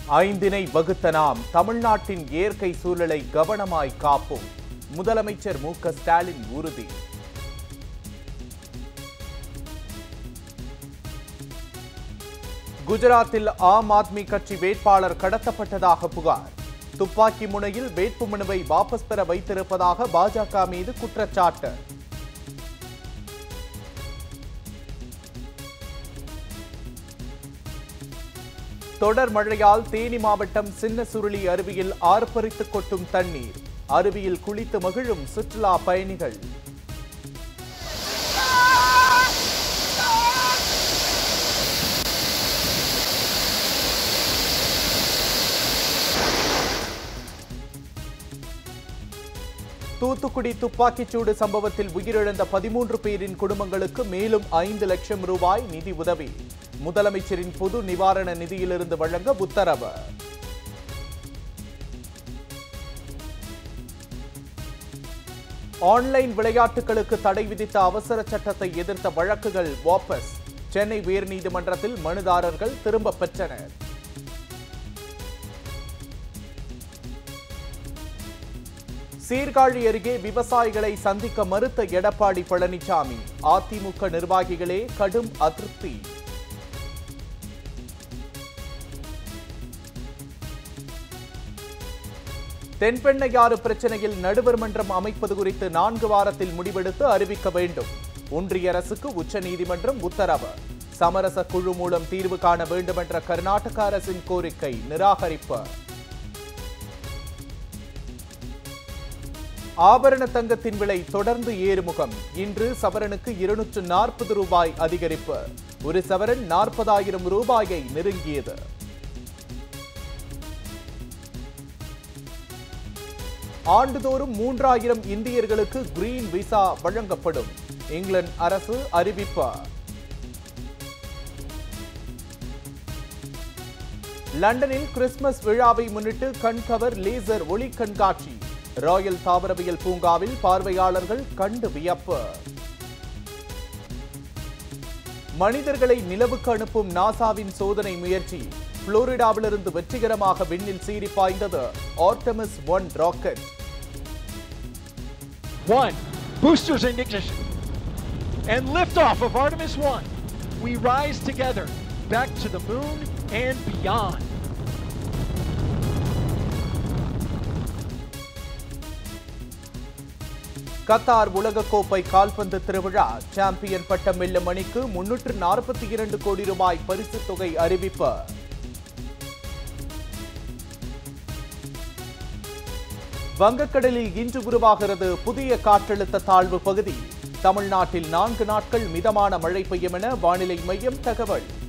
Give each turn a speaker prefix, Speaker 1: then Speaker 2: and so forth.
Speaker 1: ஐந்தினை வகுத்த நாம் தமிழ்நாட்டின் இயற்கை சூழலை கவனமாய் காப்போம் முதலமைச்சர் மு க ஸ்டாலின் உறுதி குஜராத்தில் ஆம் ஆத்மி கட்சி வேட்பாளர் கடத்தப்பட்டதாக புகார் துப்பாக்கி முனையில் வேட்புமனுவை வாபஸ் பெற வைத்திருப்பதாக பாஜக மீது குற்றச்சாட்டு தொடர் மழையால் தேனி மாவட்டம் சின்ன சுருளி அருவியில் ஆர்ப்பரித்து கொட்டும் தண்ணீர் அருவியில் குளித்து மகிழும் சுற்றுலா பயணிகள் தூத்துக்குடி துப்பாக்கிச்சூடு சம்பவத்தில் உயிரிழந்த பதிமூன்று பேரின் குடும்பங்களுக்கு மேலும் ஐந்து லட்சம் ரூபாய் நிதி உதவி முதலமைச்சரின் பொது நிவாரண நிதியிலிருந்து வழங்க உத்தரவு ஆன்லைன் விளையாட்டுகளுக்கு தடை விதித்த அவசர சட்டத்தை எதிர்த்த வழக்குகள் வாபஸ் சென்னை உயர்நீதிமன்றத்தில் மனுதாரர்கள் திரும்பப் பெற்றனர் சீர்காழி அருகே விவசாயிகளை சந்திக்க மறுத்த எடப்பாடி பழனிசாமி அதிமுக நிர்வாகிகளே கடும் அதிருப்தி தென்பெண்ணையாறு பிரச்சனையில் நடுவர் மன்றம் அமைப்பது குறித்து நான்கு வாரத்தில் முடிவெடுத்து அறிவிக்க வேண்டும் ஒன்றிய அரசுக்கு உச்சநீதிமன்றம் உத்தரவு சமரச குழு மூலம் தீர்வு காண வேண்டும் என்ற கர்நாடக அரசின் கோரிக்கை நிராகரிப்பு ஆபரண தங்கத்தின் விலை தொடர்ந்து ஏறுமுகம் இன்று சவரனுக்கு இருநூற்று நாற்பது ரூபாய் அதிகரிப்பு ஒரு சவரன் நாற்பதாயிரம் ரூபாயை நெருங்கியது ஆண்டுதோறும் மூன்றாயிரம் இந்தியர்களுக்கு கிரீன் விசா வழங்கப்படும் இங்கிலாந்து அரசு அறிவிப்பு லண்டனில் கிறிஸ்துமஸ் விழாவை முன்னிட்டு கண்கவர் லேசர் ஒளி கண்காட்சி ராயல் தாவரவியல் பூங்காவில் பார்வையாளர்கள் கண்டு வியப்பு மனிதர்களை நிலவுக்கு அனுப்பும் நாசாவின் சோதனை முயற்சி புளோரிடாவிலிருந்து வெற்றிகரமாக விண்ணில் சீறி பாய்ந்தது Artemis one rocket
Speaker 2: One, boosters in ignition. And liftoff of Artemis 1. We rise together back to the moon and beyond.
Speaker 1: Qatar உலகக்கோப்பை கால்பந்து திருவிழா சாம்பியன் பட்டம் வெல்லும் அணிக்கு முன்னூற்று நாற்பத்தி இரண்டு கோடி ரூபாய் பரிசுத் தொகை அறிவிப்பு வங்கக்கடலில் இன்று உருவாகிறது புதிய காற்றழுத்த தாழ்வு பகுதி தமிழ்நாட்டில் நான்கு நாட்கள் மிதமான மழை பெய்யும் என வானிலை மையம் தகவல்